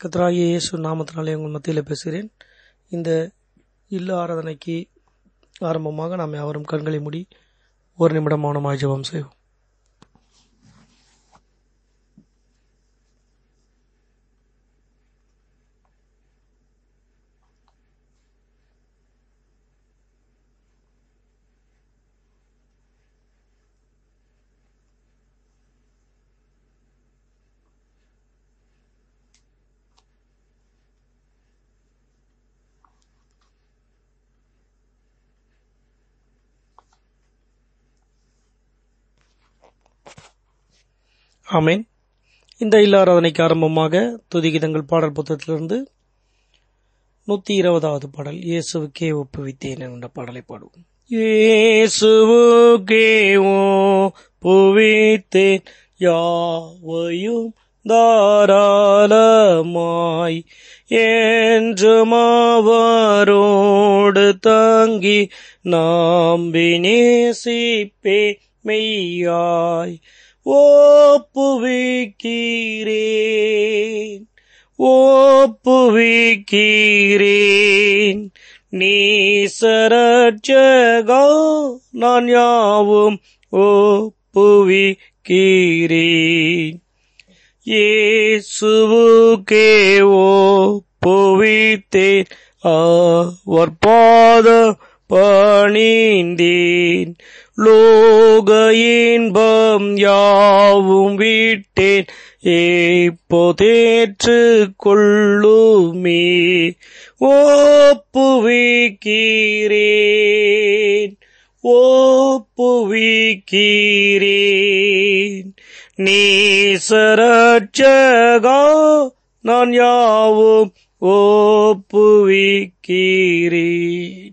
கர்த்தராகிய இயேசு நாமத்தினாலே உங்கள் மத்தியில் பேசுகிறேன் இந்த இல்ல ஆராதனைக்கு ஆரம்பமாக நாம் யாவரும் கண்களை மூடி ஒரு நிமிடம் மௌனமாய் ஜெபம் செய்வோம் ஆமேன் இந்த இல்ல ஆராதனைக்கு ஆரம்பமாக துதிகிதங்கள் பாடல் புத்தகத்திலிருந்து நூத்தி இருபதாவது பாடல் இயேசுவுக்கே ஒப்புவித்தேன் என்ற பாடலை பாடுவோம் இயேசுவுக்கே ஒப்புவித்தேன் யாவையும் தாராளமாய் என்றும் அவரோடு தங்கி நம்பி நேசிப்பே மெய்யாய் ஒப்புவிக்கிறேன் ஒப்புவிக்கிறேன் நீ சரட்சகா நான் யாவும் ஒப்புவிக்கிறேன் இயேசுவுக்கே ஒப்புவித்தேன் அவர் பாத பணிந்தேன் லோக இன்பம் யாவும் விட்டேன் எப்போதேற்று கொள்ளுமே ஒப்புவிக்கிறேன் ஒப்புவிக்கிறேன் நீசரட்சகா நான் யாவும் ஒப்புவிக்கிறேன்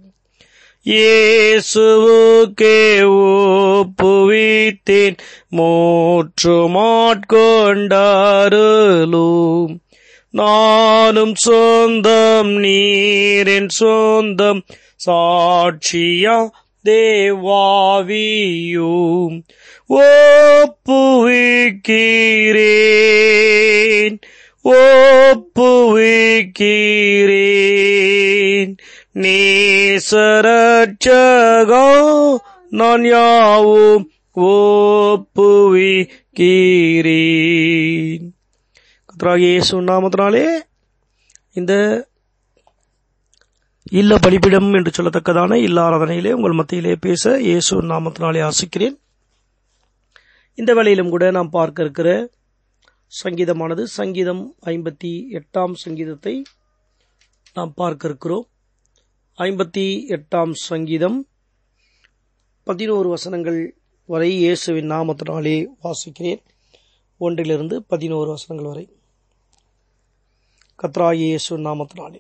இயேசுவுக்கே ஒப்புவித்தேன் மூற்று மாட்கொண்டாருளும் நானும் சொந்தம் நீரின் சொந்தம் சாட்சியா தேவாவியும் ஒப்புவிக்கிறேன் ஒப்புவிக்கிறேன் நேசரட்சகா நான் யாவும் ஒப்புவிக்கிறேன் இயேசு நாமத்தினாலே இந்த இல்ல பலிபிடம் என்று சொல்லத்தக்கதான இல்ல ஆராதனையிலே உங்கள் மத்தியிலே பேச இயேசு நாமத்தினாலே ஆசிக்கிறேன் இந்த வேளையிலும் கூட நாம் பார்க்க இருக்கிற சங்கீதமானது சங்கீதம் ஐம்பத்தி எட்டாம் சங்கீதத்தை நாம் பார்க்க இருக்கிறோம் ஐம்பத்தி எட்டாம் சங்கீதம் பதினோரு வசனங்கள் வரை இயேசுவின் நாமத்தினாலே வாசிக்கிறேன் ஒன்றிலிருந்து பதினோரு வசனங்கள் வரை கத்ரா இயேசு நாமத்தினாலே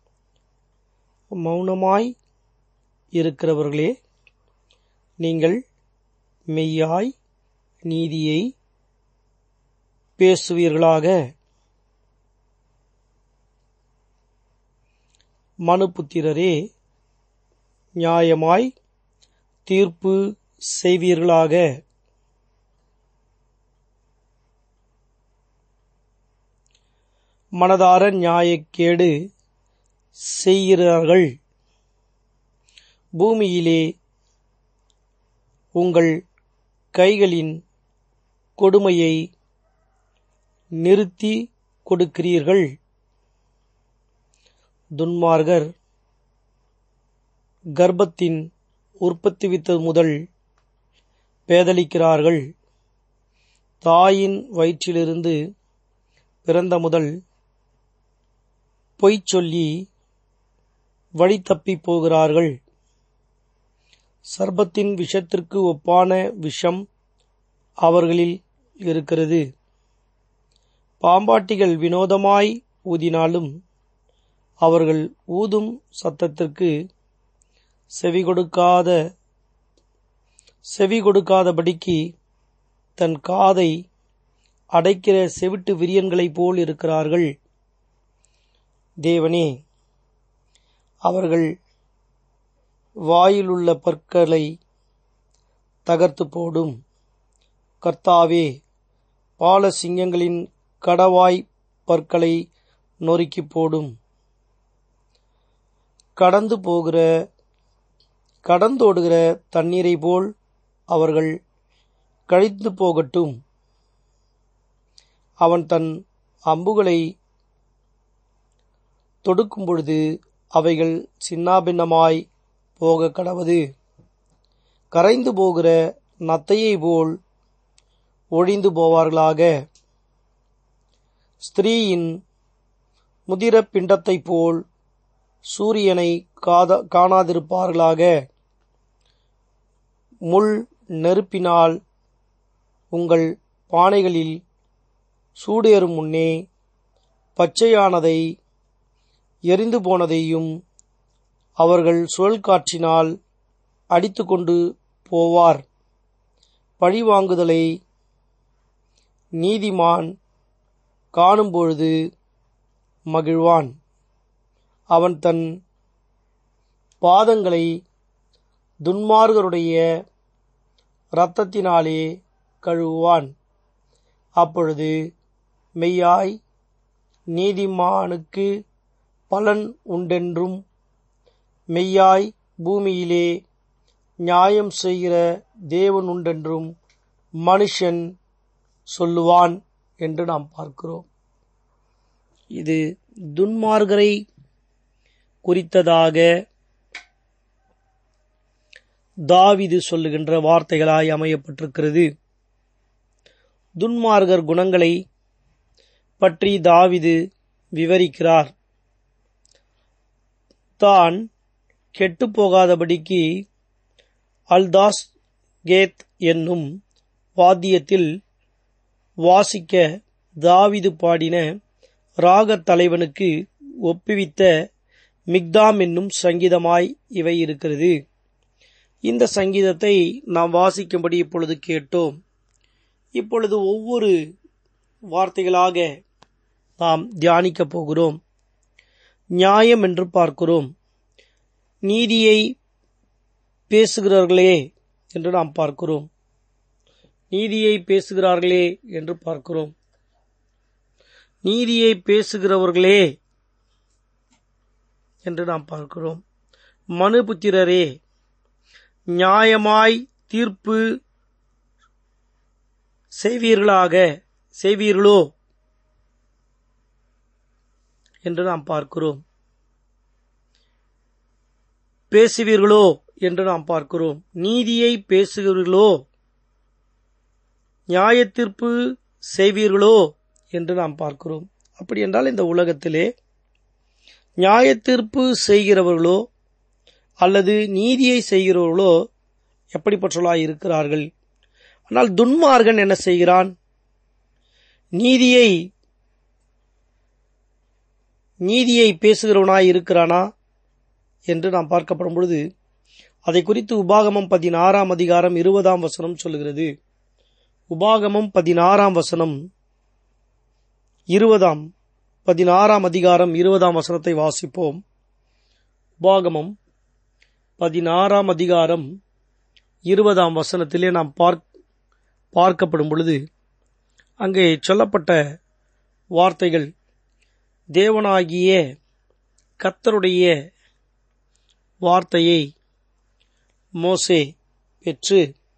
மௌனமாய் இருக்கிறவர்களே நீங்கள் மெய்யாய் நீதியை பேசுவீர்களாக மனுபுத்திரரே நியாயமாய் தீர்ப்பு செய்வீர்களாக மனதார நியாயக்கேடு செய்கிறார்கள் பூமியிலே உங்கள் கைகளின் கொடுமையை நிறுத்தி கொடுக்கிறீர்கள் துன்மார்கர் கர்ப்பத்தின் உற்பத்தி வித்தது முதல் பேதலிக்கிறார்கள் தாயின் வயிற்றிலிருந்து பிறந்த முதல் பொய் சொல்லி வழி தப்பி போகிறார்கள் சர்பத்தின் விஷத்திற்கு ஒப்பான விஷம் அவர்களில் இருக்கிறது பாம்பாட்டிகள் வினோதமாய் ஊதினாலும் அவர்கள் ஊதும் சத்தத்திற்கு செவி கொடுக்காத செவி கொடுக்காதபடிக்கு தன் காதை அடைக்கிற செவிட்டு விரியன்களைப் போல் இருக்கிறார்கள் தேவனே அவர்கள் வாயிலுள்ள பற்களை தகர்த்து போடும் கர்த்தாவே பால சிங்கங்களின் கடவாய் பற்களை நொறுக்கி போடும் கடந்து போகிற கடந்தோடுகிற தண்ணீரை போல் அவர்கள் கழித்து போகட்டும் அவன் தன் அம்புகளை தொடுக்கும் பொழுது அவைகள் சின்னாபின்னமாய் போக கடவது கரைந்து போகிற நத்தையை போல் ஒழிந்து போவார்களாக ஸ்திரீயின் முதிர பிண்டத்தைப் போல் சூரியனை காத காணாதிருப்பார்களாக முள் நெருப்பினால் உங்கள் பானைகளில் சூடேறும் முன்னே பச்சையானதை எரிந்து போனதையும் அவர்கள் சுழல் காற்றினால் அடித்து கொண்டு போவார் பழிவாங்குதலை நீதிமான் காணும்பொழுது மகிழ்வான் அவன் தன் பாதங்களை துன்மார்கருடைய இரத்தத்தினாலே கழுவுவான் அப்பொழுது மெய்யாய் நீதிமானுக்கு பலன் உண்டென்றும் மெய்யாய் பூமியிலே நியாயம் செய்கிற தேவன் உண்டென்றும் மனுஷன் சொல்லுவான் என்று நாம் பார்க்கிறோம் இது துன்மார்கரை குறித்ததாக தாவிது சொல்லுகின்ற வார்த்தைகளாய் அமையப்பட்டிருக்கிறது துன்மார்கர் குணங்களை பற்றி தாவிது விவரிக்கிறார் தான் கெட்டு போகாதபடிக்கு அல்தாஸ் கேத் என்னும் வாத்தியத்தில் வாசிக்க தாவிது பாடின ராகத் தலைவனுக்கு ஒப்புவித்த மிக்தாம் என்னும் சங்கீதமாய் இவை இருக்கிறது இந்த சங்கீதத்தை நாம் வாசிக்கும்படி இப்பொழுது கேட்டோம் இப்பொழுது ஒவ்வொரு வார்த்தைகளாக நாம் தியானிக்கப் போகிறோம் நியாயம் என்று பார்க்கிறோம் நீதியை பேசுகிறார்களே என்று நாம் பார்க்கிறோம் நீதியை பேசுகிறார்களே என்று பார்க்கிறோம் நீதியை பேசுகிறவர்களே என்று நாம் பார்க்கிறோம் மனுபுத்திரரே நியாயமாய் தீர்ப்பு செய்வீர்களாக செய்வீர்களோ என்று நாம் பார்க்கிறோம் பேசுவீர்களோ என்று நாம் பார்க்கிறோம் நீதியை பேசுகிறீர்களோ நியாயத்தீர்ப்பு செய்வீர்களோ என்று நாம் பார்க்கிறோம் அப்படி என்றால் இந்த உலகத்திலே நியாயத்தீர்ப்பு செய்கிறவர்களோ அல்லது நீதியை செய்கிறவர்களோ எப்படிப்பட்டவர்களாய் இருக்கிறார்கள் ஆனால் துன்மார்கன் என்ன செய்கிறான் நீதியை நீதியை பேசுகிறவனாய் இருக்கிறானா என்று நாம் பார்க்கப்படும் பொழுது அதை குறித்து உபாகமம் பதினாறாம் அதிகாரம் இருபதாம் வசனம் சொல்லுகிறது உபாகமம் பதினாறாம் வசனம் இருபதாம் பதினாறாம் அதிகாரம் இருபதாம் வசனத்தை வாசிப்போம் உபாகமம் பதினாறாம் அதிகாரம் இருபதாம் வசனத்திலே நாம் பார்க் பார்க்கப்படும் பொழுது அங்கே சொல்லப்பட்ட வார்த்தைகள் தேவனாகிய கத்தருடைய வார்த்தையை மோசே பெற்று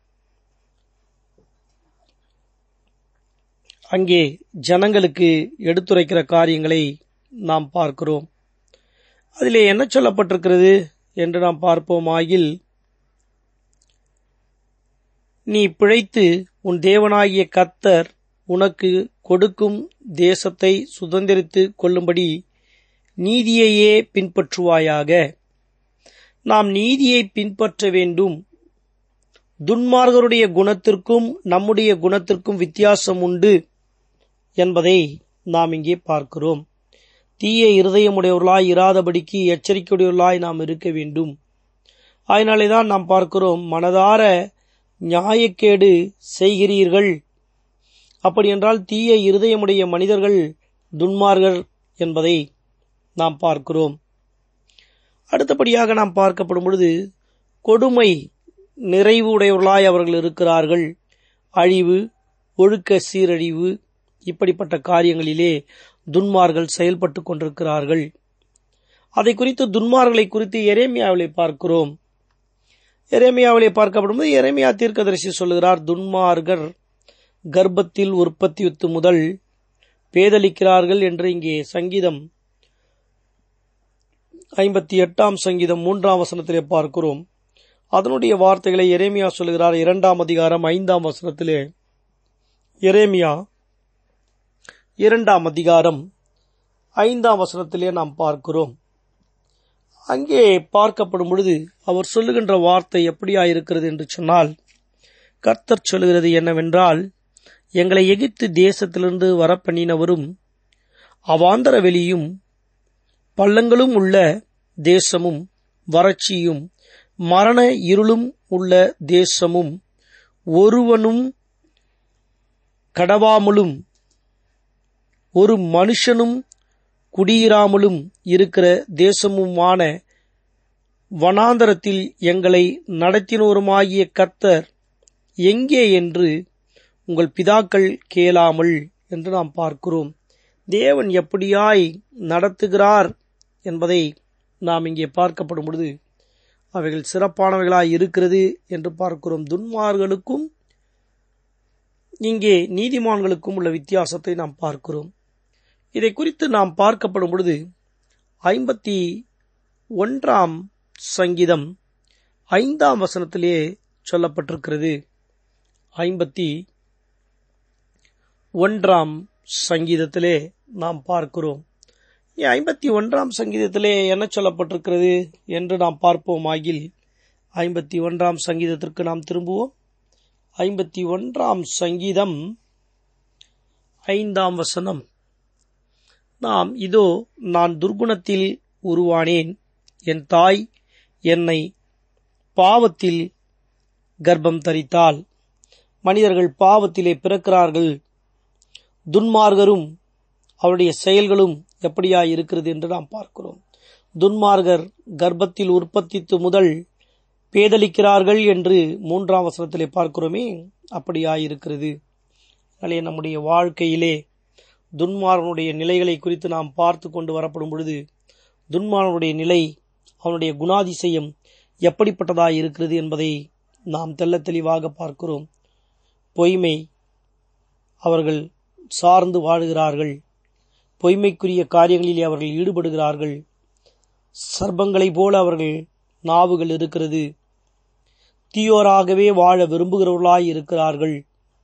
அங்கே ஜனங்களுக்கு எடுத்துரைக்கிற காரியங்களை நாம் பார்க்கிறோம் அதிலே என்ன சொல்லப்பட்டிருக்கிறது என்று நாம் பார்ப்போமாகில் நீ பிழைத்து உன் தேவனாகிய கத்தர் உனக்கு கொடுக்கும் தேசத்தை சுதந்திரித்து கொள்ளும்படி நீதியையே பின்பற்றுவாயாக நாம் நீதியை பின்பற்ற வேண்டும் துன்மார்கருடைய குணத்திற்கும் நம்முடைய குணத்திற்கும் வித்தியாசம் உண்டு என்பதை நாம் இங்கே பார்க்கிறோம் தீய இருதயமுடையவர்களாய் இராதபடிக்கு எச்சரிக்கையுடையவர்களாய் நாம் இருக்க வேண்டும் அதனாலே தான் நாம் பார்க்கிறோம் மனதார நியாயக்கேடு செய்கிறீர்கள் அப்படி என்றால் தீய இருதயமுடைய மனிதர்கள் துன்மார்கள் என்பதை நாம் பார்க்கிறோம் அடுத்தபடியாக நாம் பார்க்கப்படும் பொழுது கொடுமை நிறைவு உடையவர்களாய் அவர்கள் இருக்கிறார்கள் அழிவு ஒழுக்க சீரழிவு இப்படிப்பட்ட காரியங்களிலே துன்மார்கள் செயல்பட்டு கொண்டிருக்கிறார்கள் அதை குறித்து துன்மார்களை குறித்து எரேமியாவிலே பார்க்கிறோம் எரேமியாவிலே பார்க்கப்படும்போது எரேமியா தீர்க்கதரிசி சொல்லுகிறார் துன்மார்கர் கர்ப்பத்தில் உற்பத்தி முதல் பேதலிக்கிறார்கள் என்று இங்கே சங்கீதம் ஐம்பத்தி எட்டாம் சங்கீதம் மூன்றாம் வசனத்திலே பார்க்கிறோம் அதனுடைய வார்த்தைகளை எரேமியா சொல்லுகிறார் இரண்டாம் அதிகாரம் ஐந்தாம் வசனத்திலே எரேமியா இரண்டாம் அதிகாரம் ஐந்தாம் வசனத்திலே நாம் பார்க்கிறோம் அங்கே பார்க்கப்படும் பொழுது அவர் சொல்லுகின்ற வார்த்தை எப்படியா இருக்கிறது என்று சொன்னால் கர்த்தர் சொல்லுகிறது என்னவென்றால் எங்களை எகிப்து தேசத்திலிருந்து வரப்பண்ணினவரும் அவாந்தர வெளியும் பள்ளங்களும் உள்ள தேசமும் வறட்சியும் மரண இருளும் உள்ள தேசமும் ஒருவனும் கடவாமலும் ஒரு மனுஷனும் குடியிராமலும் இருக்கிற தேசமுமான வனாந்தரத்தில் எங்களை நடத்தினோருமாகிய கர்த்தர் எங்கே என்று உங்கள் பிதாக்கள் கேளாமல் என்று நாம் பார்க்கிறோம் தேவன் எப்படியாய் நடத்துகிறார் என்பதை நாம் இங்கே பார்க்கப்படும் பொழுது அவைகள் சிறப்பானவைகளாய் இருக்கிறது என்று பார்க்கிறோம் துன்மார்களுக்கும் இங்கே நீதிமான்களுக்கும் உள்ள வித்தியாசத்தை நாம் பார்க்கிறோம் இதை குறித்து நாம் பார்க்கப்படும் பொழுது ஐம்பத்தி ஒன்றாம் சங்கீதம் ஐந்தாம் வசனத்திலே சொல்லப்பட்டிருக்கிறது ஐம்பத்தி ஒன்றாம் சங்கீதத்திலே நாம் பார்க்கிறோம் ஐம்பத்தி ஒன்றாம் சங்கீதத்திலே என்ன சொல்லப்பட்டிருக்கிறது என்று நாம் பார்ப்போம் ஆகில் ஐம்பத்தி ஒன்றாம் சங்கீதத்திற்கு நாம் திரும்புவோம் ஐம்பத்தி ஒன்றாம் சங்கீதம் ஐந்தாம் வசனம் நாம் இதோ நான் துர்குணத்தில் உருவானேன் என் தாய் என்னை பாவத்தில் கர்ப்பம் தரித்தாள் மனிதர்கள் பாவத்திலே பிறக்கிறார்கள் துன்மார்கரும் அவருடைய செயல்களும் எப்படியாய் இருக்கிறது என்று நாம் பார்க்கிறோம் துன்மார்கர் கர்ப்பத்தில் உற்பத்தித்து முதல் பேதலிக்கிறார்கள் என்று மூன்றாம் வசனத்திலே பார்க்கிறோமே அப்படியாய் இருக்கிறது அதனாலே நம்முடைய வாழ்க்கையிலே துன்மாரனுடைய நிலைகளை குறித்து நாம் பார்த்து கொண்டு வரப்படும் பொழுது துன்மாரனுடைய நிலை அவனுடைய குணாதிசயம் எப்படிப்பட்டதாய் இருக்கிறது என்பதை நாம் தெள்ள தெளிவாக பார்க்கிறோம் பொய்மை அவர்கள் சார்ந்து வாழுகிறார்கள் பொய்மைக்குரிய காரியங்களிலே அவர்கள் ஈடுபடுகிறார்கள் சர்ப்பங்களைப் போல அவர்கள் நாவுகள் இருக்கிறது தீயோராகவே வாழ விரும்புகிறவர்களாய் இருக்கிறார்கள்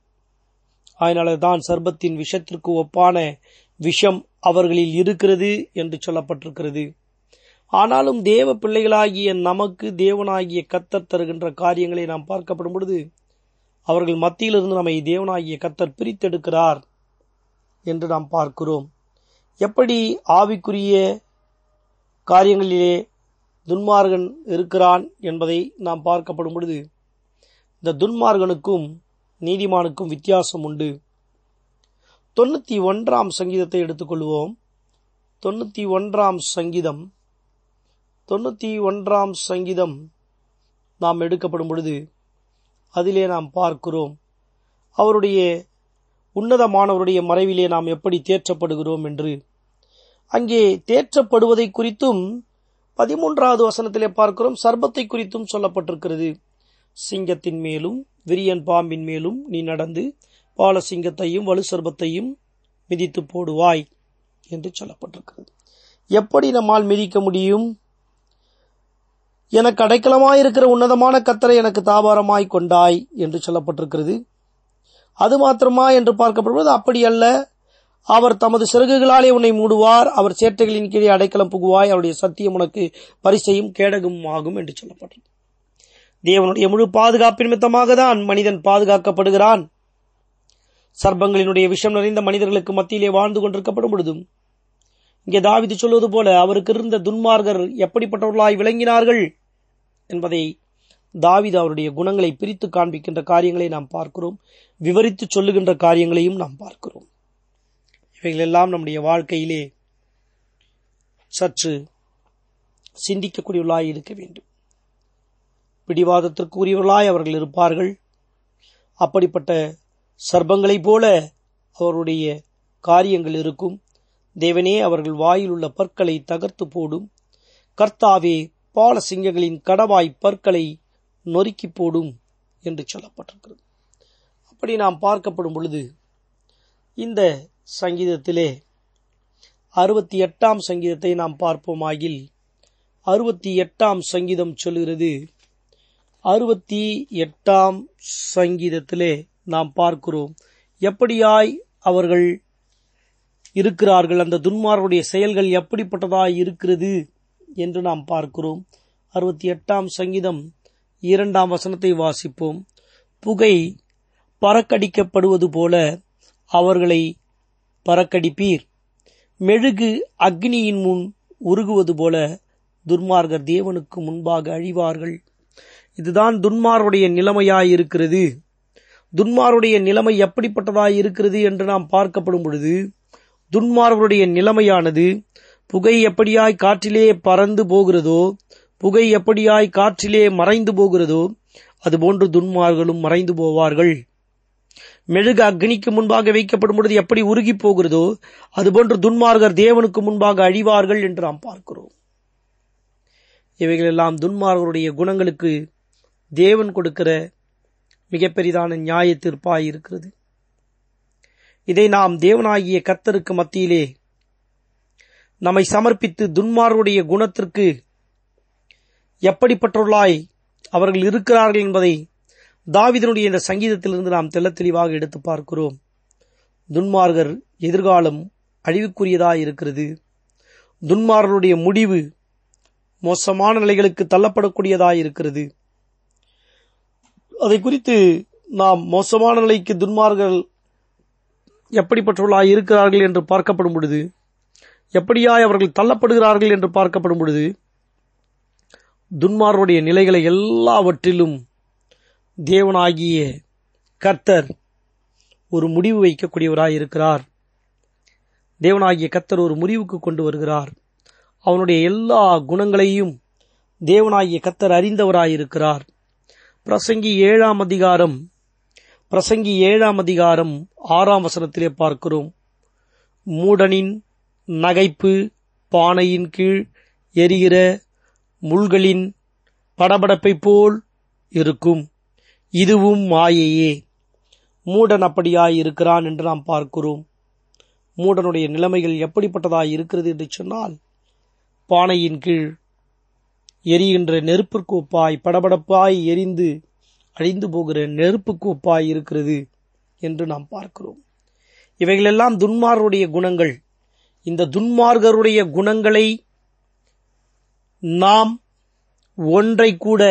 அதனால தான் சர்பத்தின் விஷத்திற்கு ஒப்பான விஷம் அவர்களில் இருக்கிறது என்று சொல்லப்பட்டிருக்கிறது ஆனாலும் தேவ பிள்ளைகளாகிய நமக்கு தேவனாகிய கத்தர் தருகின்ற காரியங்களை நாம் பார்க்கப்படும் பொழுது அவர்கள் மத்தியிலிருந்து நம்மை தேவனாகிய கத்தர் பிரித்தெடுக்கிறார் என்று நாம் பார்க்கிறோம் எப்படி ஆவிக்குரிய காரியங்களிலே துன்மார்கன் இருக்கிறான் என்பதை நாம் பார்க்கப்படும் பொழுது இந்த துன்மார்கனுக்கும் நீதிமானுக்கும் வித்தியாசம் உண்டு தொண்ணூத்தி ஒன்றாம் சங்கீதத்தை எடுத்துக்கொள்வோம் தொண்ணூத்தி ஒன்றாம் சங்கீதம் தொண்ணூத்தி ஒன்றாம் சங்கீதம் நாம் எடுக்கப்படும் பொழுது அதிலே நாம் பார்க்கிறோம் அவருடைய உன்னதமானவருடைய மறைவிலே நாம் எப்படி தேற்றப்படுகிறோம் என்று அங்கே தேற்றப்படுவதை குறித்தும் பதிமூன்றாவது வசனத்திலே பார்க்கிறோம் சர்பத்தை குறித்தும் சொல்லப்பட்டிருக்கிறது சிங்கத்தின் மேலும் விரியன் பாம்பின் மேலும் நீ நடந்து பால சிங்கத்தையும் வலு சர்பத்தையும் மிதித்து போடுவாய் என்று சொல்லப்பட்டிருக்கிறது எப்படி நம்மால் மிதிக்க முடியும் எனக்கு அடைக்கலமாயிருக்கிற உன்னதமான கத்தரை எனக்கு தாபாரமாய் கொண்டாய் என்று சொல்லப்பட்டிருக்கிறது அது மாத்திரமா என்று பார்க்கப்படுவது அப்படி அல்ல அவர் தமது சிறகுகளாலே உன்னை மூடுவார் அவர் சேட்டைகளின் கீழே அடைக்கலம் புகுவாய் அவருடைய சத்தியம் உனக்கு பரிசையும் கேடகும் ஆகும் என்று சொல்லப்பட்டது தேவனுடைய முழு பாதுகாப்பு நிமித்தமாக தான் மனிதன் பாதுகாக்கப்படுகிறான் சர்ப்பங்களினுடைய விஷம் நிறைந்த மனிதர்களுக்கு மத்தியிலே வாழ்ந்து கொண்டிருக்கப்படும் பொழுதும் இங்கே தாவிது சொல்வது போல அவருக்கு இருந்த துன்மார்கர் எப்படிப்பட்டவர்களாய் விளங்கினார்கள் என்பதை தாவிது அவருடைய குணங்களை பிரித்து காண்பிக்கின்ற காரியங்களை நாம் பார்க்கிறோம் விவரித்து சொல்லுகின்ற காரியங்களையும் நாம் பார்க்கிறோம் இவைகளெல்லாம் நம்முடைய வாழ்க்கையிலே சற்று சிந்திக்கக்கூடியவர்களாய் இருக்க வேண்டும் பிடிவாதத்திற்கு உரியவர்களாய் அவர்கள் இருப்பார்கள் அப்படிப்பட்ட சர்ப்பங்களைப் போல அவருடைய காரியங்கள் இருக்கும் தேவனே அவர்கள் வாயில் உள்ள பற்களை தகர்த்து போடும் கர்த்தாவே பால சிங்கங்களின் கடவாய் பற்களை நொறுக்கி போடும் என்று சொல்லப்பட்டிருக்கிறது அப்படி நாம் பார்க்கப்படும் பொழுது இந்த சங்கீதத்திலே அறுபத்தி எட்டாம் சங்கீதத்தை நாம் பார்ப்போமாகில் அறுபத்தி எட்டாம் சங்கீதம் சொல்கிறது அறுபத்தி எட்டாம் சங்கீதத்திலே நாம் பார்க்கிறோம் எப்படியாய் அவர்கள் இருக்கிறார்கள் அந்த துன்மார்களுடைய செயல்கள் எப்படிப்பட்டதாய் இருக்கிறது என்று நாம் பார்க்கிறோம் அறுபத்தி எட்டாம் சங்கீதம் இரண்டாம் வசனத்தை வாசிப்போம் புகை பறக்கடிக்கப்படுவது போல அவர்களை பறக்கடிப்பீர் மெழுகு அக்னியின் முன் உருகுவது போல துன்மார்கர் தேவனுக்கு முன்பாக அழிவார்கள் இதுதான் துன்மாருடைய நிலைமையாய் இருக்கிறது துன்மாருடைய நிலைமை எப்படிப்பட்டதாய் இருக்கிறது என்று நாம் பார்க்கப்படும் பொழுது துன்மார்களுடைய நிலைமையானது புகை எப்படியாய் காற்றிலே பறந்து போகிறதோ புகை எப்படியாய் காற்றிலே மறைந்து போகிறதோ அதுபோன்று துன்மார்களும் மறைந்து போவார்கள் மெழுகு அக்னிக்கு முன்பாக வைக்கப்படும் பொழுது எப்படி உருகி போகிறதோ அதுபோன்று துன்மார்கர் தேவனுக்கு முன்பாக அழிவார்கள் என்று நாம் பார்க்கிறோம் இவைகளெல்லாம் துன்மார்களுடைய குணங்களுக்கு தேவன் கொடுக்கிற மிகப்பெரிதான நியாய தீர்ப்பாய் இருக்கிறது இதை நாம் தேவனாகிய கர்த்தருக்கு மத்தியிலே நம்மை சமர்ப்பித்து துன்மார்களுடைய குணத்திற்கு எப்படிப்பட்டுள்ளாய் அவர்கள் இருக்கிறார்கள் என்பதை தாவிதனுடைய இந்த சங்கீதத்திலிருந்து நாம் தெள்ள தெளிவாக எடுத்து பார்க்கிறோம் துன்மார்கர் எதிர்காலம் அழிவுக்குரியதாய் இருக்கிறது துன்மார்களுடைய முடிவு மோசமான நிலைகளுக்கு தள்ளப்படக்கூடியதாய் இருக்கிறது அதை குறித்து நாம் மோசமான நிலைக்கு துன்மார்கள் எப்படிப்பட்டவர்களாய் இருக்கிறார்கள் என்று பார்க்கப்படும் பொழுது எப்படியாய் அவர்கள் தள்ளப்படுகிறார்கள் என்று பார்க்கப்படும் பொழுது துன்மாருடைய நிலைகளை எல்லாவற்றிலும் தேவனாகிய கர்த்தர் ஒரு முடிவு வைக்கக்கூடியவராய் இருக்கிறார் தேவனாகிய கர்த்தர் ஒரு முடிவுக்கு கொண்டு வருகிறார் அவனுடைய எல்லா குணங்களையும் தேவனாகிய கர்த்தர் அறிந்தவராயிருக்கிறார் பிரசங்கி ஏழாம் அதிகாரம் பிரசங்கி ஏழாம் அதிகாரம் ஆறாம் வசனத்திலே பார்க்கிறோம் மூடனின் நகைப்பு பானையின் கீழ் எரிகிற முள்களின் படபடப்பை போல் இருக்கும் இதுவும் மாயையே மூடன் அப்படியாய் இருக்கிறான் என்று நாம் பார்க்கிறோம் மூடனுடைய நிலைமைகள் எப்படிப்பட்டதாய் இருக்கிறது என்று சொன்னால் பானையின் கீழ் எரிகின்ற நெருப்பிற்கு ஒப்பாய் படபடப்பாய் எரிந்து அழிந்து போகிற நெருப்புக்கு ஒப்பாய் இருக்கிறது என்று நாம் பார்க்கிறோம் இவைகளெல்லாம் துன்மார்களுடைய குணங்கள் இந்த துன்மார்கருடைய குணங்களை நாம் ஒன்றை கூட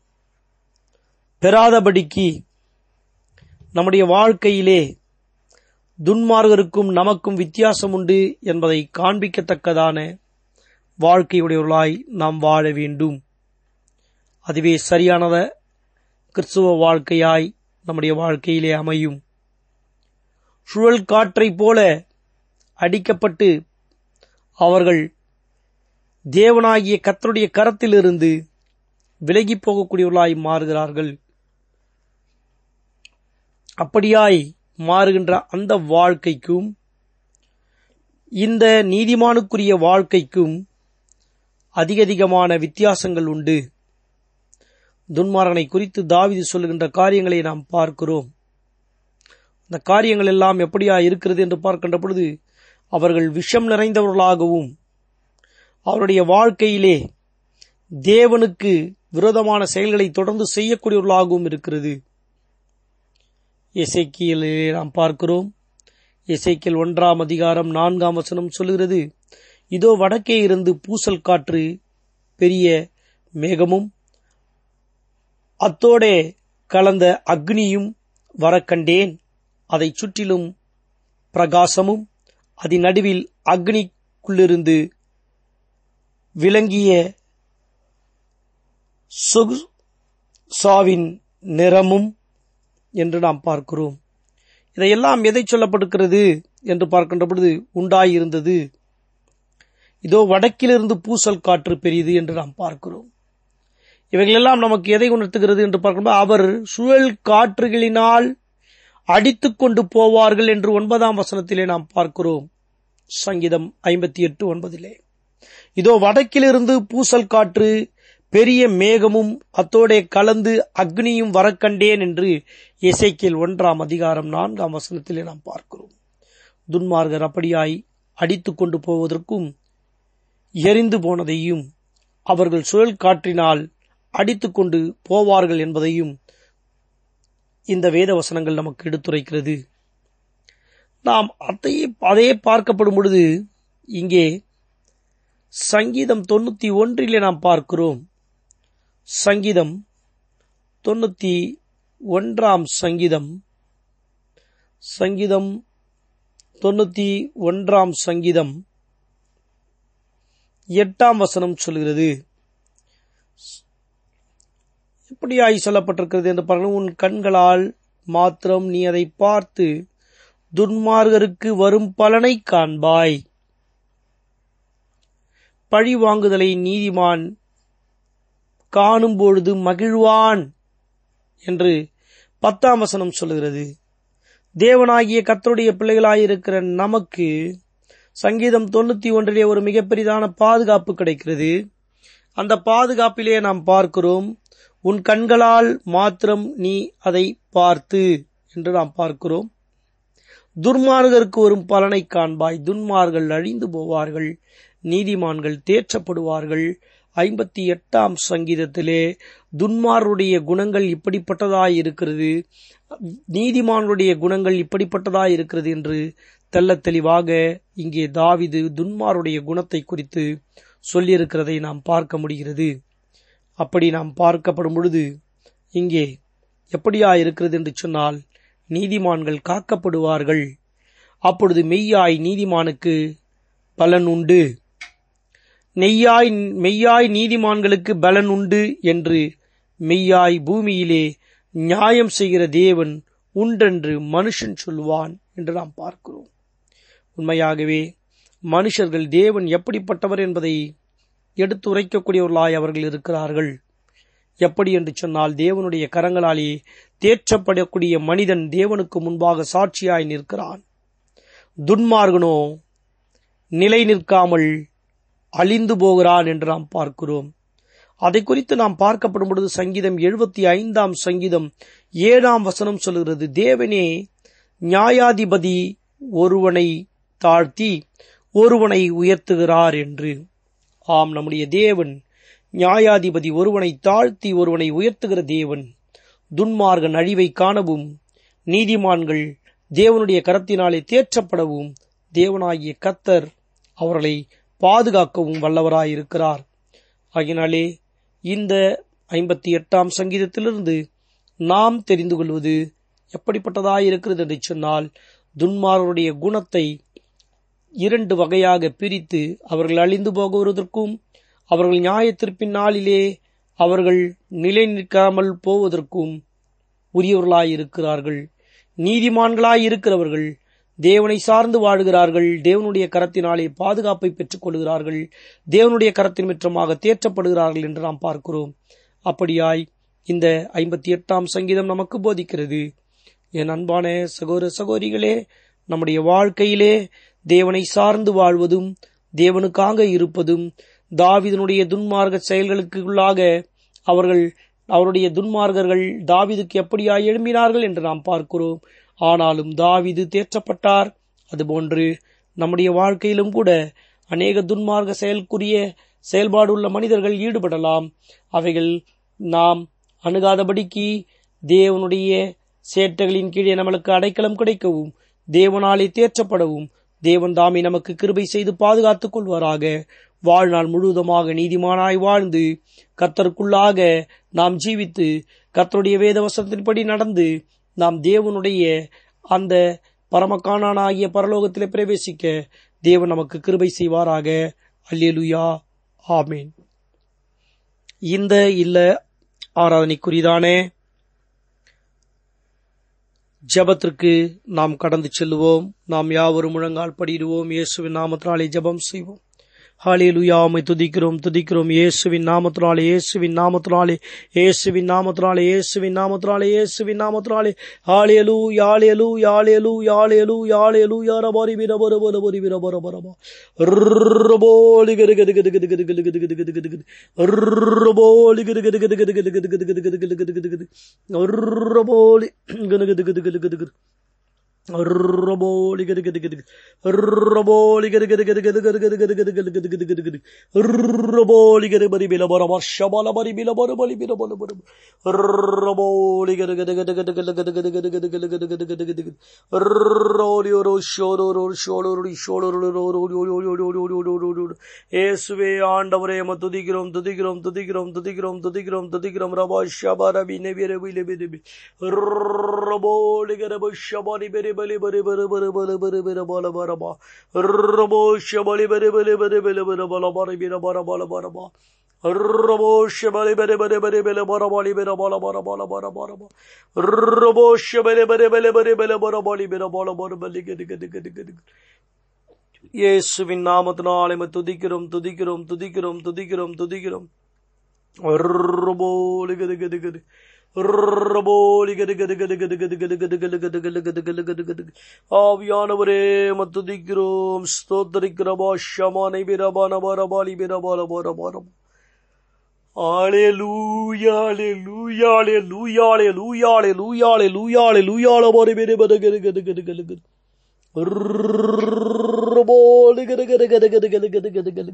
பெறாதபடிக்கு நம்முடைய வாழ்க்கையிலே துன்மார்கருக்கும் நமக்கும் வித்தியாசம் உண்டு என்பதை காண்பிக்கத்தக்கதான வாழ்க்கையுடையவர்களாய் நாம் வாழ வேண்டும் அதுவே சரியானத கிறிஸ்துவ வாழ்க்கையாய் நம்முடைய வாழ்க்கையிலே அமையும் சுழல் காற்றைப் போல அடிக்கப்பட்டு அவர்கள் தேவனாகிய கத்தருடைய கரத்திலிருந்து விலகி போகக்கூடியவர்களாய் மாறுகிறார்கள் அப்படியாய் மாறுகின்ற அந்த வாழ்க்கைக்கும் இந்த நீதிமானுக்குரிய வாழ்க்கைக்கும் அதிக அதிகமான வித்தியாசங்கள் உண்டு துன்மாரனை குறித்து தாவிது சொல்லுகின்ற காரியங்களை நாம் பார்க்கிறோம் அந்த காரியங்கள் எல்லாம் எப்படியா இருக்கிறது என்று பார்க்கின்ற பொழுது அவர்கள் விஷம் நிறைந்தவர்களாகவும் அவருடைய வாழ்க்கையிலே தேவனுக்கு விரோதமான செயல்களை தொடர்ந்து செய்யக்கூடியவர்களாகவும் இருக்கிறது இசைக்கியலிலே நாம் பார்க்கிறோம் இசைக்கியல் ஒன்றாம் அதிகாரம் நான்காம் வசனம் சொல்லுகிறது இதோ வடக்கே இருந்து பூசல் காற்று பெரிய மேகமும் அத்தோடே கலந்த அக்னியும் வரக்கண்டேன் அதைச் சுற்றிலும் பிரகாசமும் அதன் நடுவில் அக்னிக்குள்ளிருந்து விளங்கிய சொகு சாவின் நிறமும் என்று நாம் பார்க்கிறோம் இதையெல்லாம் எதை சொல்லப்படுகிறது என்று பார்க்கின்ற பொழுது உண்டாயிருந்தது இதோ வடக்கிலிருந்து பூசல் காற்று பெரியது என்று நாம் பார்க்கிறோம் இவைகளெல்லாம் நமக்கு எதை உணர்த்துகிறது என்று பார்க்கும்போது அவர் சுழல் காற்றுகளினால் அடித்துக் கொண்டு போவார்கள் என்று ஒன்பதாம் வசனத்திலே நாம் பார்க்கிறோம் சங்கீதம் ஐம்பத்தி எட்டு ஒன்பதிலே இதோ வடக்கிலிருந்து பூசல் காற்று பெரிய மேகமும் அத்தோடே கலந்து அக்னியும் வரக்கண்டேன் என்று இசைக்கில் ஒன்றாம் அதிகாரம் நான்காம் வசனத்திலே நாம் பார்க்கிறோம் துன்மார்கர் அப்படியாய் அடித்துக் கொண்டு போவதற்கும் எரிந்து போனதையும் அவர்கள் சுழல் காற்றினால் அடித்துக் கொண்டு போவார்கள் என்பதையும் இந்த வேத வசனங்கள் நமக்கு எடுத்துரைக்கிறது நாம் அதையே அதையே பார்க்கப்படும் பொழுது இங்கே சங்கீதம் தொண்ணூத்தி ஒன்றிலே நாம் பார்க்கிறோம் சங்கீதம் தொண்ணூத்தி ஒன்றாம் சங்கீதம் சங்கீதம் தொண்ணூத்தி ஒன்றாம் சங்கீதம் எட்டாம் வசனம் சொல்கிறது எப்படியாய் சொல்லப்பட்டிருக்கிறது என்று பாருங்கள் உன் கண்களால் மாத்திரம் நீ அதை பார்த்து துன்மார்கருக்கு வரும் பலனை காண்பாய் பழி வாங்குதலை நீதிமான் காணும் பொழுது மகிழ்வான் என்று பத்தாம் வசனம் சொல்லுகிறது தேவனாகிய கத்தருடைய பிள்ளைகளாயிருக்கிற நமக்கு சங்கீதம் தொண்ணூத்தி ஒன்றிலே ஒரு மிகப்பெரிதான பாதுகாப்பு கிடைக்கிறது அந்த பாதுகாப்பிலே நாம் பார்க்கிறோம் உன் கண்களால் மாத்திரம் நீ அதை பார்த்து என்று நாம் பார்க்கிறோம் துர்மார்கருக்கு வரும் பலனை காண்பாய் துன்மார்கள் அழிந்து போவார்கள் நீதிமான்கள் தேற்றப்படுவார்கள் ஐம்பத்தி எட்டாம் சங்கீதத்திலே துன்மாருடைய குணங்கள் இப்படிப்பட்டதாய் இருக்கிறது நீதிமான்களுடைய குணங்கள் இப்படிப்பட்டதாய் இருக்கிறது என்று தெல்ல தெளிவாக இங்கே தாவிது துன்மாருடைய குணத்தை குறித்து சொல்லியிருக்கிறதை நாம் பார்க்க முடிகிறது அப்படி நாம் பார்க்கப்படும் பொழுது இங்கே எப்படியா இருக்கிறது என்று சொன்னால் நீதிமான்கள் காக்கப்படுவார்கள் அப்பொழுது மெய்யாய் நீதிமானுக்கு பலன் உண்டு நெய்யாய் மெய்யாய் நீதிமான்களுக்கு பலன் உண்டு என்று மெய்யாய் பூமியிலே நியாயம் செய்கிற தேவன் உண்டென்று மனுஷன் சொல்வான் என்று நாம் பார்க்கிறோம் உண்மையாகவே மனுஷர்கள் தேவன் எப்படிப்பட்டவர் என்பதை எடுத்து உரைக்கக்கூடியவர்களாய் அவர்கள் இருக்கிறார்கள் எப்படி என்று சொன்னால் தேவனுடைய கரங்களாலே தேற்றப்படக்கூடிய மனிதன் தேவனுக்கு முன்பாக சாட்சியாய் நிற்கிறான் துன்மார்கனோ நிலை நிற்காமல் அழிந்து போகிறான் என்று நாம் பார்க்கிறோம் அதை குறித்து நாம் பார்க்கப்படும் பொழுது சங்கீதம் எழுபத்தி ஐந்தாம் சங்கீதம் ஏழாம் வசனம் சொல்கிறது தேவனே நியாயாதிபதி ஒருவனை தாழ்த்தி ஒருவனை உயர்த்துகிறார் என்று ஆம் நம்முடைய தேவன் நியாயாதிபதி ஒருவனை தாழ்த்தி ஒருவனை உயர்த்துகிற தேவன் துன்மார்கன் அழிவை காணவும் நீதிமான்கள் தேவனுடைய கரத்தினாலே தேற்றப்படவும் தேவனாகிய கத்தர் அவர்களை பாதுகாக்கவும் வல்லவராயிருக்கிறார் ஆகினாலே இந்த ஐம்பத்தி எட்டாம் சங்கீதத்திலிருந்து நாம் தெரிந்து கொள்வது எப்படிப்பட்டதாயிருக்கிறது என்று சொன்னால் துன்மார்களுடைய குணத்தை இரண்டு வகையாக பிரித்து அவர்கள் அழிந்து போகுவதற்கும் அவர்கள் நியாயத்திற்பின் நாளிலே அவர்கள் நிலை நிற்காமல் போவதற்கும் உரியவர்களாயிருக்கிறார்கள் நீதிமான்களாய் இருக்கிறவர்கள் தேவனை சார்ந்து வாழ்கிறார்கள் தேவனுடைய கரத்தினாலே பாதுகாப்பை பெற்றுக் கொள்கிறார்கள் தேவனுடைய கரத்தின் மிற்றமாக தேற்றப்படுகிறார்கள் என்று நாம் பார்க்கிறோம் அப்படியாய் இந்த ஐம்பத்தி எட்டாம் சங்கீதம் நமக்கு போதிக்கிறது என் அன்பான சகோதர சகோதரிகளே நம்முடைய வாழ்க்கையிலே தேவனை சார்ந்து வாழ்வதும் தேவனுக்காக இருப்பதும் தாவிதனுடைய துன்மார்க்க செயல்களுக்கு உள்ளாக அவர்கள் அவருடைய துன்மார்கர்கள் தாவிதுக்கு எப்படியாய் எழும்பினார்கள் என்று நாம் பார்க்கிறோம் ஆனாலும் தாவிது தேற்றப்பட்டார் அதுபோன்று நம்முடைய வாழ்க்கையிலும் கூட அநேக துன்மார்க்க செயல்குரிய செயல்பாடு உள்ள மனிதர்கள் ஈடுபடலாம் அவைகள் நாம் அணுகாதபடிக்கு தேவனுடைய சேட்டைகளின் கீழே நம்மளுக்கு அடைக்கலம் கிடைக்கவும் தேவனாலே தேற்றப்படவும் தேவன் தாமே நமக்கு கிருபை செய்து பாதுகாத்துக் கொள்வாராக வாழ்நாள் முழுவதுமாக நீதிமானாய் வாழ்ந்து கத்தருக்குள்ளாக நாம் ஜீவித்து கத்தருடைய வேத வசனத்தின்படி நடந்து நாம் தேவனுடைய அந்த பரமகானாகிய பரலோகத்திலே பிரவேசிக்க தேவன் நமக்கு கிருபை செய்வாராக அல்லேலுயா ஆமேன் இந்த இல்ல ஆராதனைக்குரியதானே ஜபத்திற்கு நாம் கடந்து செல்லுவோம் நாம் யாவரும் முழங்கால் படிடுவோம் இயேசுவின் நாமத்தினாலே ஜபம் செய்வோம் ஹalleluya உம்மை துதிக்கிறோம் துதிக்கிறோம் இயேசுவின் நாமத்தினாலே இயேசுவின் நாமத்தினாலே இயேசுவின் நாமத்தினாலே இயேசுவின் நாமத்தினாலே இயேசுவின் நாமத்தினாலே ஹalleluya ஹalleluya ஹalleluya ஹalleluya ஹalleluya ரபரி பிரபர பர பரி பிரபர பரபா ரபோலி கடு கடு கடு கடு கடு கடு கடு கடு கடு கடு கடு ரபோலி கடு கடு கடு கடு கடு கடு கடு கடு கடு கடு கடு கடு கடு ரபோலி கடு கடு கடு கடு கடு கடு ரபோலி கடு கடு கடு ரபோலி கடு கடு கடு கடு கடு கடு கடு கடு கடு கடு கடு கடு கடு ரபோலி கடு பரி பில பர வர்ஷபல பரி பில பர பலி பில பல பர ரபோலி கடு கடு கடு கடு கடு கடு கடு கடு கடு கடு கடு கடு கடு கடு கடு ரோலி ஒரு ஷோலோ ஒரு ஷோலோ ஒரு ஷோலோ ஒரு ஓடி ஓடி ஓடி ஓடி ஓடி ஓடி ஓடி ஓடி ஓடி இயேசுவே ஆண்டவரே ம துதிக்கிறோம் துதிக்கிறோம் துதிக்கிறோம் துதிக்கிறோம் துதிக்கிறோம் துதிக்கிறோம் ரபா ஷபா ரபி நபி ரபி நபி நபி ரபோலி கரப ஷபாரி பெரி பலி பரி பரி பரி பரி பரி பரி பல பரபா ரபோ ஷபலி பரி பரி பரி பரி பரி பல பரி பிர பர பல பரபா ரபோ ஷபலி பரி பரி பரி பரி பர பலி பிர பல பர பல பர பரபா ரபோ ஷபலி பரி பரி பரி பரி பர பலி பிர பல பர பலி கடு கடு கடு கடு இயேசுவின் நாமத்தினாலே உம்மை துதிக்கிறோம் துதிக்கிறோம் துதிக்கிறோம் துதிக்கிறோம் துதிக்கிறோம் ரபோலி கடு கடு கடு ரபோலி கடு கடு கடு கடு கடு கடு கடு கடு கடு கடு கடு கடு கடு கடு ஆவியானவரே மத்துதிக்கிறோம் ஸ்தோத்தரிக்கிறபா ஷமானை பிரபான பரபாலி பிரபால பரபாரம் ஆலேலூயாலே லூயாலே லூயாலே லூயாலே லூயாலே லூயாலே லூயாலே பரி பெரு பரு கரு கரு கரு கரு கரு ரபோலி கரு கரு கரு கரு கரு கரு கரு கரு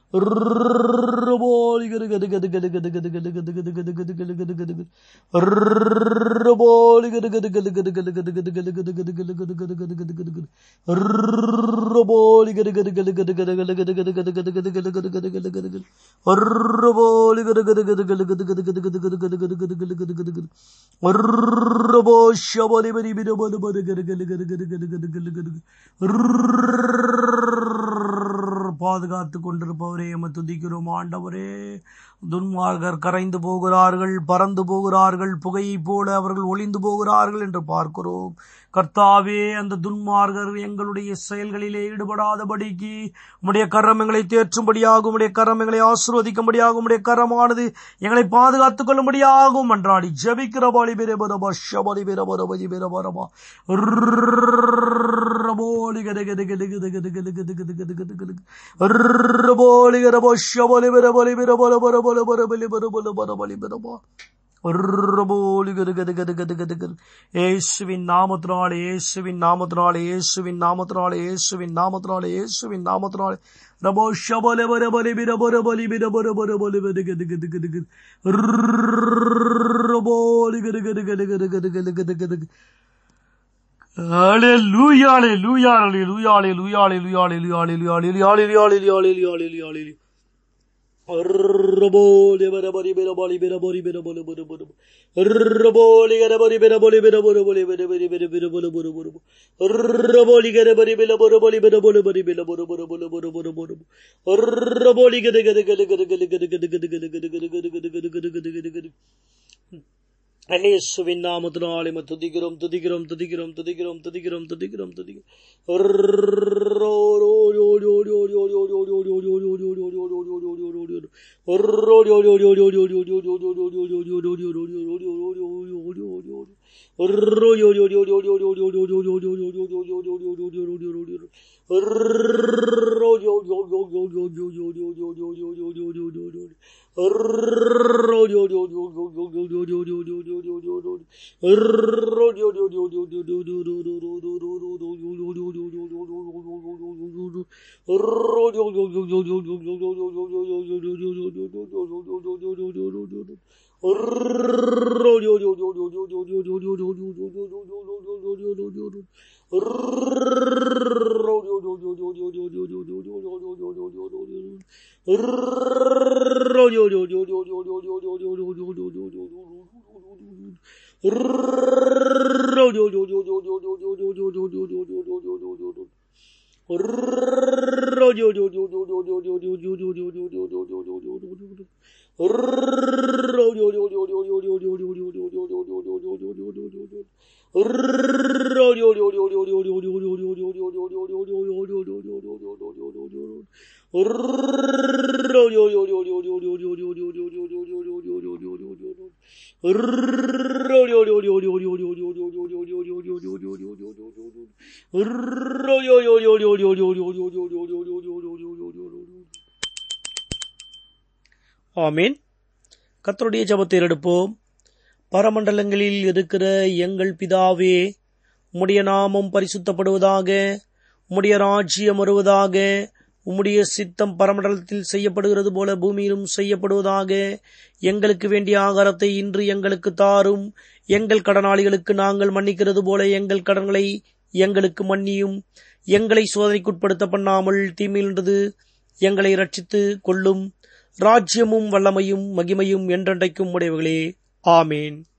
ரபோலி கரு கரு கரு கரு கரு கரு கரு கரு கரு கரு கரு கரு கரு கரு கரு ரபோலி கரு கரு கரு கரு கரு கரு கரு கரு கரு கரு கரு கரு கரு கரு கரு கரு கரு ரபோலி கரு கரு கரு கரு கரு கரு கரு கரு கரு கரு கரு கரு கரு கரு கரு கரு கரு ரபோலி கரு கரு கரு கரு கரு கரு கரு கரு கரு கரு கரு கரு கரு கரு கரு கரு ரபோ ஷபலி பரி பிர பரு பரு கரு கரு கரு கரு கரு கரு கரு கரு பாதுகாத்து கொண்டிருப்பவரே எம துதிக்கிறோம் ஆண்டவரே துன்மார்கர் கரைந்து போகிறார்கள் பறந்து போகிறார்கள் புகையைப் போல அவர்கள் ஒளிந்து போகிறார்கள் என்று பார்க்கிறோம் கர்த்தாவே அந்த துன்மார்கர் எங்களுடைய செயல்களிலே ஈடுபடாதபடிக்கு உம்முடைய கரம் எங்களை தேற்றும்படியாகும் உம்முடைய கரம் எங்களை ஆசீர்வதிக்கும்படியாகும் உம்முடைய கரமானது எங்களை பாதுகாத்துக் கொள்ளும்படியாகும் அன்றாடி ஜபிக்கிற பாலி பிரபரபா ஷபலி பிரபரபதி பிரபரபா ரபோலி கத கத கத கத கத கத கத கத கத கத கத ரபோலி கரபோ ஷபலி பிரபலி பிரபல பிரபல பிரபலி பிரபல பிரபலி பிரபா ரபோலி கத கத கத கத கத கத இயேசுவின் நாமத்தினாலே இயேசுவின் நாமத்தினாலே இயேசுவின் நாமத்தினாலே இயேசுவின் நாமத்தினாலே இயேசுவின் நாமத்தினாலே ரபோ ஷபல பிரபலி பிரபல பலி பிரபல பிரபல கத கத கத கத கத ரபோலி கத கத கத கத கத கத கத கத Hallelujah, hallelujah, hallelujah, hallelujah, hallelujah, hallelujah, hallelujah, hallelujah, hallelujah, hallelujah, hallelujah, hallelujah. Raboli bera bari bera bali bera bari bera bala bera bera. Raboli gara bari bera bali bera bera bali bera bera bera bera bala bera bera. Raboli gara bari bera bera bali bera bala bari bera bera bera bera bera bera bera. Raboli gara gara gara gara gara gara gara gara gara gara gara gara gara gara gara gara gara. இயேசுவின் நாமத்தினாலே உம்மை துதிக்கிறோம் துதிக்கிறோம் துதிக்கிறோம் துதிக்கிறோம் துதிக்கிறோம் துதிக்கிறோம் துதிக்கிறோம் ஆமீன் கர்த்தருடைய ஜெபத்தை எடுப்போம் பரமண்டலங்களில் இருக்கிற எங்கள் பிதாவே உம்முடைய நாமம் பரிசுத்தப்படுவதாக உம்முடைய ராஜ்யம் வருவதாக உம்முடைய சித்தம் பரமண்டலத்தில் செய்யப்படுகிறது போல பூமியிலும் செய்யப்படுவதாக எங்களுக்கு வேண்டிய ஆகாரத்தை இன்று எங்களுக்கு தாரும் எங்கள் கடனாளிகளுக்கு நாங்கள் மன்னிக்கிறது போல எங்கள் கடன்களை எங்களுக்கு மன்னியும் எங்களை சோதனைக்குட்படுத்த பண்ணாமல் தீமையிலிருந்து எங்களை ரட்சித்து கொள்ளும் ராஜ்யமும் வல்லமையும் மகிமையும் என்றென்றைக்கும் உடையவர்களே ஆமேன்